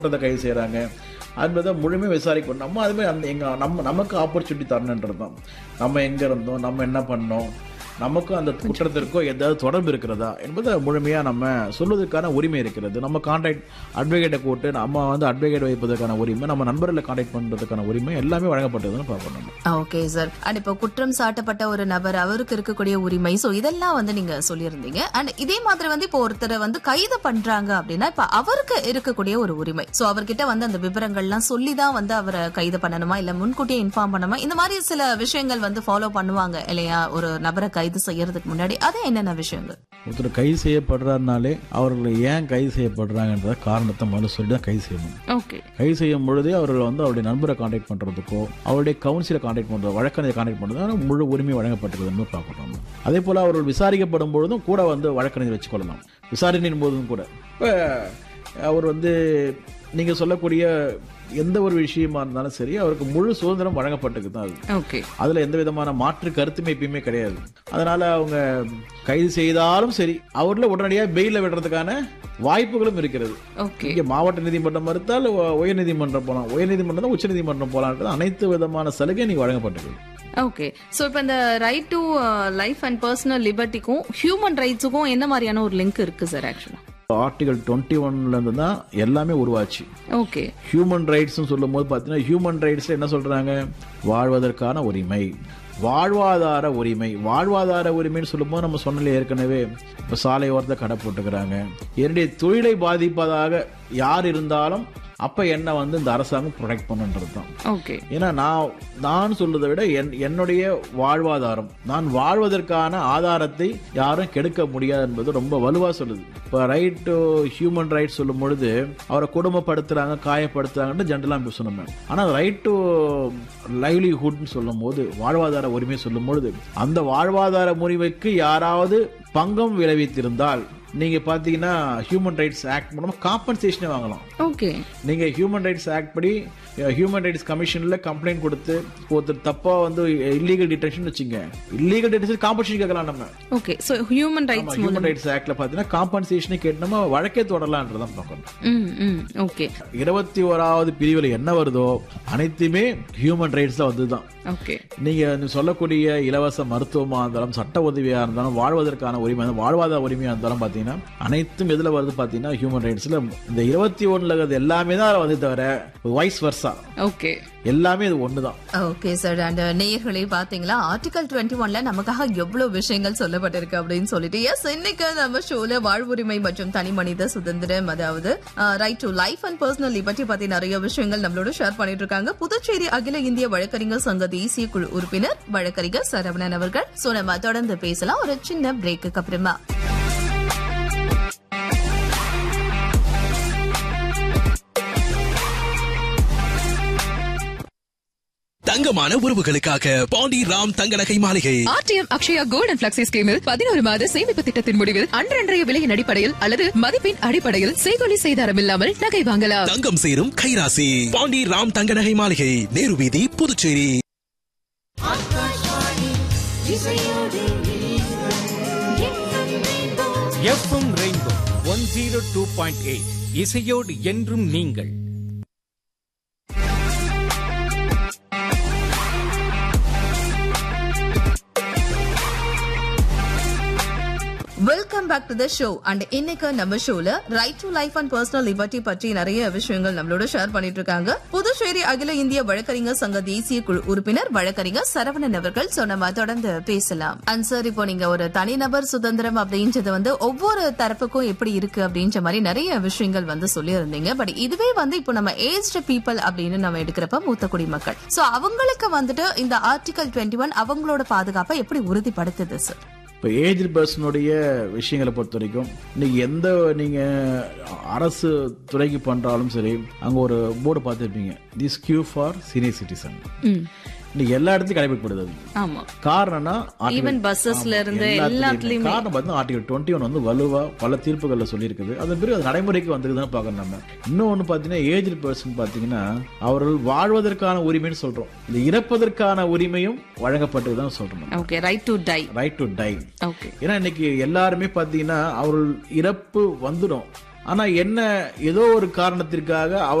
கைது செய்கிறாங்க அதுமாதிரி முழுமையாக விசாரிக்கணும் நம்ம அதுமாதிரி அந்த எங்க நம்ம நமக்கு ஆப்பர்ச்சுனிட்டி தரணுன்றது தான் நம்ம எங்கே இருந்தோம் நம்ம என்ன பண்ணோம் நமக்கும் அந்த குற்றத்திற்கோ ஏதாவது தொடர்பு இருக்கிறதா என்பதை முழுமையாக நம்ம சொல்வதற்கான உரிமை இருக்கிறது நம்ம கான்டாக்ட் அட்வொகேட்டை கூட்டு நம்ம வந்து அட்வொகேட் வைப்பதற்கான உரிமை நம்ம நண்பர்களை கான்டாக்ட் பண்ணுறதுக்கான உரிமை எல்லாமே வழங்கப்பட்டதுன்னு பார்க்கணும் நம்ம ஓகே சார் அண்ட் இப்போ குற்றம் சாட்டப்பட்ட ஒரு நபர் அவருக்கு இருக்கக்கூடிய உரிமை சோ இதெல்லாம் வந்து நீங்க சொல்லியிருந்தீங்க அண்ட் இதே மாதிரி வந்து இப்போ ஒருத்தரை வந்து கைது பண்றாங்க அப்படின்னா இப்ப அவருக்கு இருக்கக்கூடிய ஒரு உரிமை சோ அவர்கிட்ட வந்து அந்த விவரங்கள்லாம் சொல்லி தான் வந்து அவரை கைது பண்ணணுமா இல்ல முன்கூட்டியே இன்ஃபார்ம் பண்ணணுமா இந்த மாதிரி சில விஷயங்கள் வந்து ஃபாலோ பண்ணுவாங்க இல்லையா ஒரு நபரை கைது செய்யறதுக்கு முன்னாடி அது என்னென்ன விஷயங்கள் ஒருத்தர் கைது செய்யப்படுறாருனாலே அவர்கள் ஏன் கைது செய்யப்படுறாங்கன்ற காரணத்தை முதல்ல சொல்லி தான் கைது செய்யணும் ஓகே கைது செய்யும் பொழுதே அவர்கள் வந்து அவருடைய நண்பரை காண்டாக்ட் பண்ணுறதுக்கோ அவருடைய கவுன்சிலை காண்டாக்ட் பண்ணுறது வழக்கறிஞரை காண்டாக்ட் பண்ணுறது முழு உரிமை வழங்கப்பட்டிருக்குதுன்னு பார்க்கணும் அதே போல் அவர்கள் விசாரிக்கப்படும் பொழுதும் கூட வந்து வழக்கறிஞர் வச்சுக்கொள்ளலாம் விசாரணையின் போதும் கூட இப்போ அவர் வந்து நீங்கள் சொல்லக்கூடிய எந்த ஒரு விஷயமா இருந்தாலும் சரி அவருக்கு முழு சுதந்திரம் வழங்கப்பட்டிருக்கு தான் அது ஓகே அதுல எந்த விதமான மாற்று கருத்துமே எப்பயுமே கிடையாது அதனால அவங்க கைது செய்தாலும் சரி அவர்ல உடனடியாக பெயில விடுறதுக்கான வாய்ப்புகளும் இருக்கிறது ஓகே இங்க மாவட்ட நீதிமன்றம் மறுத்தால் உ- உயர்நீதிமன்றம் போலாம் உயர்நீதிமன்றம் தான் உச்சநீதிமன்றம் போலாம் அனைத்து விதமான சலுகை நீங்க வழங்கப்பட்டிருக்கு ஓகே சோ இப்போ இந்த right to life and personal லிபர்ட்டிக்கும் ஹியூமன் ரைட்ஸுக்கும் என்ன மாதிரியான ஒரு லிங்க் இருக்கு சார் ஆக்சுவலா ஆர்டிகல் டுவெண்ட்டி ஒன்ல இருந்து தான் எல்லாமே உருவாச்சு ஓகே ஹியூமன் ரைட்ஸ்னு சொல்லும் போது பார்த்தீங்கன்னா ஹியூமன் ரைட்ஸ் என்ன சொல்றாங்க வாழ்வதற்கான உரிமை வாழ்வாதார உரிமை வாழ்வாதார உரிமைன்னு சொல்லும்போது நம்ம சொன்னல ஏற்கனவே இப்போ சாலை ஓரத்தை கடை போட்டுக்கிறாங்க என்னுடைய தொழிலை பாதிப்பதாக யார் இருந்தாலும் அப்ப என்ன வந்து இந்த அரசாங்கம் ப்ரொடெக்ட் பண்ணுன்றது தான் ஓகே ஏன்னா நான் நான் சொல்றதை விட என் என்னுடைய வாழ்வாதாரம் நான் வாழ்வதற்கான ஆதாரத்தை யாரும் கெடுக்க முடியாது என்பது ரொம்ப வலுவா சொல்லுது இப்போ ரைட் டு ஹியூமன் ரைட்ஸ் சொல்லும் பொழுது அவரை கொடுமைப்படுத்துறாங்க காயப்படுத்துறாங்கன்னு ஜென்ரலாக சொன்னோம் ஆனால் ரைட் டு லைவ்லிஹுட்னு சொல்லும் போது வாழ்வாதார உரிமை சொல்லும் பொழுது அந்த வாழ்வாதார உரிமைக்கு யாராவது பங்கம் விளைவித்திருந்தால் நீங்க பாத்தீங்கன்னா ஹியூமன் ரைட்ஸ் ஆக்ட் மூலமா காம்பன்சேஷனே வாங்கலாம் ஓகே நீங்க ஹியூமன் ரைட்ஸ் ஆக்ட் படி ஹியூமன் ரைட்ஸ் கமிஷன்ல கம்ப்ளைண்ட் கொடுத்து ஒருத்தர் தப்பா வந்து இல்லீகல் டிடென்ஷன் வச்சுங்க இல்லீகல் டிடென்ஷன் காம்பன்சேஷன் கேட்கலாம் நம்ம okay so human rights human rights ஆக்ட்ல பாத்தீங்கன்னா காம்பன்சேஷனே கேட்டு நம்ம வழக்கே தொடரலான்றதான் பார்க்கணும் ம் ம் ஓகே இருபத்தி ஓராவது பிரிவில் என்ன வருதோ அனைத்துமே ஹியூமன் ரைட்ஸ்ல வந்துதான் ஓகே நீங்க இந்த சொல்லக்கூடிய இலவச மருத்துவமா இருந்தாலும் சட்ட உதவியா இருந்தாலும் வாழ்வதற்கான உரிமை வாழ்வாதார உரிமையா இருந்தாலும் பாத்தீங்கன்னா அனைத்தும் எதுல வருது பாத்தீங்கன்னா ஹியூமன் ரைட்ஸ்ல இந்த இருபத்தி ஒண்ணுல இருக்கிறது எல்லாமே தான் வந்து தவிர வைஸ் வர்சா ஓகே எல்லாமே இது ஒண்ணுதான் ஓகே சார் அண்ட் நேயர்களே பாத்தீங்களா ஆர்டிகல் டுவெண்ட்டி ஒன்ல நமக்காக எவ்வளவு விஷயங்கள் சொல்லப்பட்டிருக்கு அப்படின்னு சொல்லிட்டு எஸ் இன்னைக்கு நம்ம ஷோல வாழ்வுரிமை மற்றும் தனி மனித சுதந்திரம் அதாவது right to life and personal liberty பத்தி நிறைய விஷயங்கள் நம்மளோட ஷேர் பண்ணிட்டு இருக்காங்க புதுச்சேரி அகில இந்திய வழக்கறிஞர் சங்க தேசிய குழு உறுப்பினர் வழக்கறிஞர் சரவணன் அவர்கள் சோ நம்ம தொடர்ந்து பேசலாம் ஒரு சின்ன பிரேக்குக்கு அப்புறமா தங்கமான உறவுகளுக்காக பாண்டி ராம் தங்க நகை மாளிகை RTM Akshaya gold and flexi ஸ்கீமில் பதினோரு மாத சேமிப்பு திட்டத்தின் முடிவில் அன்றன்றைய விலையின் அடிப்படையில் அல்லது மதிப்பின் அடிப்படையில் செய்கொலி செய்தாரம் இல்லாமல் நகை வாங்கலாம் தங்கம் சேரும் கைராசி பாண்டி ராம் தங்க நகை மாளிகை நேரு வீதி Puducherry FM rainbow one zero two point eight இசையோடு என்றும் நீங்கள் welcome back to the show and இன்னைக்கு நம்ம ஷோல right to life and personal liberty பற்றி நிறைய விஷயங்கள் நம்மளோட ஷேர் பண்ணிட்டு இருக்காங்க புதுச்சேரி அகில இந்திய வழக்கறிஞர் சங்க தேசிய குழு உறுப்பினர் வழக்கறிஞர் சரவணன் அவர்கள் சோ நம்ம தொடர்ந்து பேசலாம் அண்ட் சார் இப்போ நீங்க ஒரு தனிநபர் சுதந்திரம் அப்படின்றது வந்து ஒவ்வொரு தரப்புக்கும் எப்படி இருக்கு அப்படின்ற மாதிரி நிறைய விஷயங்கள் வந்து சொல்லியிருந்தீங்க பட் இதுவே வந்து இப்போ நம்ம ஏஜ்டு பீப்புள் அப்படின்னு நம்ம எடுக்கிறப்ப மூத்த குடிமக்கள் சோ அவங்களுக்கு வந்துட்டு இந்த ஆர்டிகல் டுவெண்ட்டி ஒன் அவங்களோட பாதுகாப்பை எப்படி உறுதிப்படுத்துது சார் இப்போ ஏஜ் பர்சனுடைய விஷயங்களை பொறுத்த வரைக்கும் இன்னைக்கு எந்த நீங்க அரசு துறைக்கு பண்றாலும் சரி அங்க ஒரு போர்டு பார்த்துருப்பீங்க this queue for senior citizen இன்னைக்கு எல்லா இடத்துலயும் கடைபிடிக்கப்படுது அது. ஆமா காரணம்னா article- Even bussesல ஆமா, இருந்து எல்லாத்துலயுமே. எல்லாத்துலயுமே. காரணம் பார்த்தா ஆர்டிகல் டுவெண்ட்டி ஒன் வந்து வலுவா பல தீர்ப்புகள்ல சொல்லியிருக்குது அதன் பிறகு அது நடைமுறைக்கு வந்திருக்குதுன்னு பார்க்கணும் நம்ம இன்னொன்னு பார்த்தீங்கன்னா ஏஜ் பர்சன் பார்த்தீங்கன்னா அவர்கள் வாழ்வதற்கான உரிமைன்னு சொல்றோம் இந்த இறப்பதற்கான உரிமையும் வழங்கப்பட்டதுதான் சொல்றோம் நம்ம. Okay right to die right to die okay ஏன்னா இன்னைக்கு எல்லாருமே பார்த்தீங்கன்னா அவர்கள் இறப்பு வந்துடும் ஆனா என்ன ஏதோ ஒரு காரணத்திற்காக